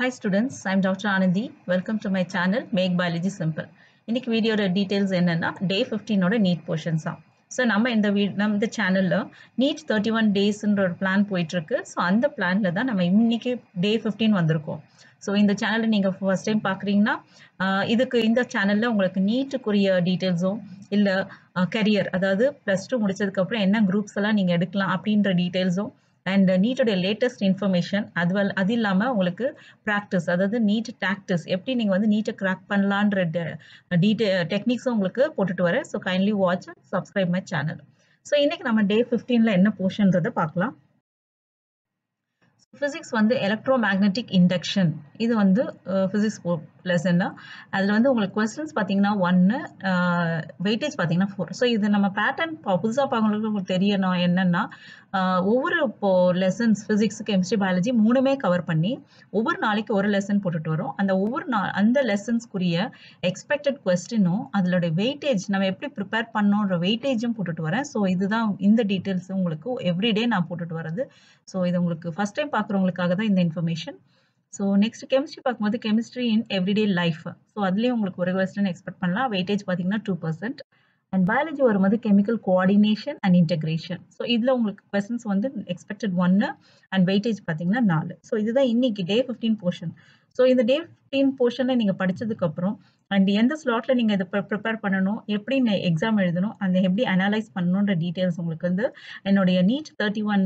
Hi students, I'm Dr. Anandi. Welcome to my channel Make Biology Simple. இன்னைக்கு வீடியோட details என்னன்னா day ஃபிஃப்டீனோட NEET portions தான் so நம்ம இந்த வீ நம்ம இந்த சேனலில் நீட் தேர்ட்டி ஒன் டேஸ்ன்ற ஒரு பிளான் போயிட்டுருக்கு ஸோ அந்த பிளானில் தான் நம்ம இன்னைக்கு டே ஃபிஃப்டீன் வந்திருக்கோம் ஸோ இந்த சேனலை நீங்கள் ஃபர்ஸ்ட் டைம் பார்க்குறீங்கன்னா இதுக்கு இந்த சேனலில் உங்களுக்கு நீட்டுக்குரிய டீட்டெயில்ஸும் இல்லை கரியர் அதாவது ப்ளஸ் டூ முடிச்சதுக்கப்புறம் என்ன குரூப்ஸ் எல்லாம் நீங்கள் எடுக்கலாம் அப்படின்ற டீட்டெயில்ஸும் அண்ட் நீட்டோடைய லேட்டஸ்ட் இன்ஃபர்மேஷன் அது வல் அது இல்லாமல் உங்களுக்கு ப்ராக்டிஸ் அதாவது நீட் டாக்டிஸ் எப்படி நீங்கள் வந்து நீட்டை கிராக் பண்ணலான்ற டீட்டெ டெக்னிக்ஸும் உங்களுக்கு போட்டுட்டு வரேன் so kindly watch and subscribe my channel so இன்னைக்கு நம்ம டே ஃபிஃப்டீனில் என்ன போர்ஷன்றதை பார்க்கலாம் ஃபிசிக்ஸ் வந்து எலக்ட்ரோ மேக்னெட்டிக் இண்டக்ஷன் இது வந்து ஃபிசிக்ஸ் லெசன்னா அதில் வந்து உங்களுக்கு கொஸ்டின்ஸ் பார்த்தீங்கன்னா ஒன்று வெயிட்டேஜ் பார்த்தீங்கன்னா ஃபோர் ஸோ இது நம்ம பேட்டர்ன் புதுசாக பார்க்கறவங்களுக்கு உங்களுக்கு தெரியணும் என்னென்னா ஒவ்வொரு இப்போ லெசன்ஸ் ஃபிசிக்ஸ் கெமிஸ்ட்ரி பயாலஜி மூணுமே கவர் பண்ணி ஒவ்வொரு நாளைக்கு ஒரு லெசன் போட்டுட்டு வரும் அந்த ஒவ்வொரு நா அந்த லெசன்ஸ்க்குரிய எக்ஸ்பெக்டட் கொஸ்டினும் அதோட வெயிட்டேஜ் நம்ம எப்படி ப்ரிப்பேர் பண்ணோன்ற வெயிட்டேஜும் போட்டுட்டு வரேன் ஸோ இதுதான் இந்த டீட்டெயில்ஸ் உங்களுக்கு எவ்ரிடே நான் போட்டுட்டு வரது ஸோ இது உங்களுக்கு ஃபஸ்ட் டைம் பார்க்குறவங்களுக்காக தான் இந்த இன்ஃபர்மேஷன் ஸோ நெக்ஸ்ட் கெமிஸ்ட்ரி பார்க்கும்போது chemistry in everyday life so அதுலேயும் உங்களுக்கு ஒரு கொஸ்டின் எக்ஸ்பெக்ட் பண்ணலாம் வெயிட்டேஜ் பார்த்தீங்கன்னா டூ பர்சன்ட் அண்ட் பயாலஜி வரும்போது chemical coordination and integration so இதில் உங்களுக்கு கொஸ்டின்ஸ் வந்து எக்ஸ்பெக்டட் ஒன்று அண்ட் வெயிட்டேஜ் பார்த்தீங்கன்னா நாலு ஸோ இதுதான் இன்னைக்கு டே ஃபிஃப்டீன் போர்ஷன் ஸோ இந்த டே ஃபிஃப்டீன் போர்ஷனில் நீங்கள் படித்ததுக்கப்புறம் அண்ட் எந்த ஸ்லாட்டில் நீங்கள் இதை ப்ரிப்பேர் பண்ணணும் எப்படி எக்ஸாம் எழுதணும் அந்த எப்படி அனலைஸ் பண்ணணுன்ற டீட்டெயில்ஸ் உங்களுக்கு வந்து என்னுடைய நீட் தேர்ட்டி ஒன்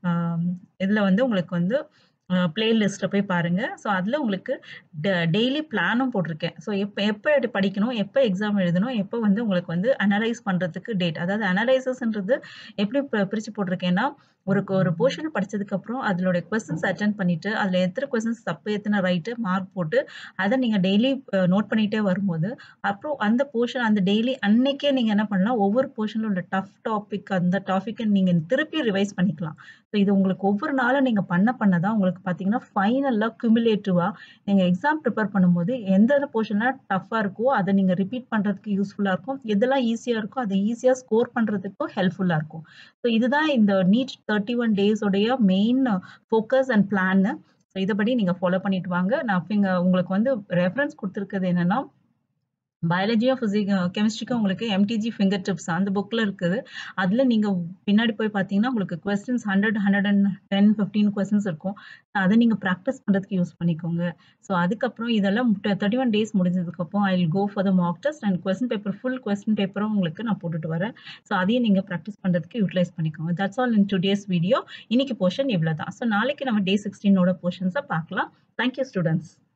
இதில் வந்து உங்களுக்கு வந்து பிளேலிஸ்ட்டில் போய் பாருங்கள் ஸோ அதில் உங்களுக்கு டெய்லி பிளானும் போட்டிருக்கேன் ஸோ எப்போ எப்போ படிக்கணும் எப்போ எக்ஸாம் எழுதணும் எப்போ வந்து உங்களுக்கு வந்து அனலைஸ் பண்ணுறதுக்கு டேட் அதாவது அனலைசஸ்ன்றது எப்படி பிரித்து போட்டிருக்கேன்னா ஒரு ஒரு போர்ஷனை படித்ததுக்கப்புறம் அதோடைய கொஸ்டின்ஸ் அட்டன் பண்ணிவிட்டு அதில் எத்தனை கொஸ்டின்ஸ் தப்பு எத்தனை ரைட்டு மார்க் போட்டு அதை நீங்கள் டெய்லி நோட் பண்ணிகிட்டே வரும்போது அப்புறம் அந்த போர்ஷன் அந்த டெய்லி அன்னைக்கே நீங்கள் என்ன பண்ணலாம் ஒவ்வொரு போர்ஷனில் உள்ள டஃப் டாபிக் அந்த டாப்பிக்கை நீங்கள் திருப்பி ரிவைஸ் பண்ணிக்கலாம் ஸோ இது உங்களுக்கு ஒவ்வொரு நாளும் நீங்கள் பண்ண பண்ண தான் உங்களுக்கு பார்த்தீங்கன்னா ஃபைனலாக குமுலேட்டிவாக நீங்கள் எக்ஸாம் ப்ரிப்பேர் பண்ணும்போது எந்த போர்ஷன்லாம் டஃப்பாக இருக்கோ அதை நீங்கள் ரிப்பீட் பண்ணுறதுக்கு யூஸ்ஃபுல்லாக இருக்கும் எதெல்லாம் ஈஸியாக இருக்கோ அதை ஈஸியாக ஸ்கோர் பண்ணுறதுக்கும் ஹெல்ப்ஃபுல்லாக இருக்கும் ஸோ இதுதான் இந்த நீட் தேர்ட்டி ஒன் டேஸோடைய மெயின் ஃபோக்கஸ் அண்ட் பிளான்னு ஸோ இதைப்படி நீங்கள் ஃபாலோ பண்ணிட்டு வாங்க நான் இங்கே உங்களுக்கு வந்து ரெஃபரன்ஸ் கொடுத்துருக்குது என்னென்னா பயாலஜியும் ஃபிசிக் கெமிஸ்ட்ரிக்கும் உங்களுக்கு எம்டிஜி ஃபிங்கர் டிப்ஸ் அந்த புக்கில் இருக்குது அதில் நீங்கள் பின்னாடி போய் பார்த்தீங்கன்னா உங்களுக்கு questions hundred hundred and ten fifteen questions இருக்கும் அதை நீங்கள் ப்ராக்டிஸ் பண்ணுறதுக்கு யூஸ் பண்ணிக்கோங்க ஸோ அதுக்கப்புறம் இதெல்லாம் தேர்ட்டி ஒன் டேஸ் முடிஞ்சதுக்கப்புறம் I will go for the mock test and question paper full question பேப்பரும் உங்களுக்கு நான் போட்டுட்டு வரேன் ஸோ அதையும் நீங்கள் ப்ராக்டிஸ் பண்ணுறதுக்கு யூட்டிலைஸ் பண்ணிக்கோங்க that's all in two days video இன்னைக்கு போர்ஷன் இவ்வளோ தான் ஸோ நாளைக்கு நம்ம டே சிக்ஸ்டீனோட போர்ஷன்ஸை பார்க்கலாம் தேங்க்யூ ஸ்டூடெண்ட்ஸ்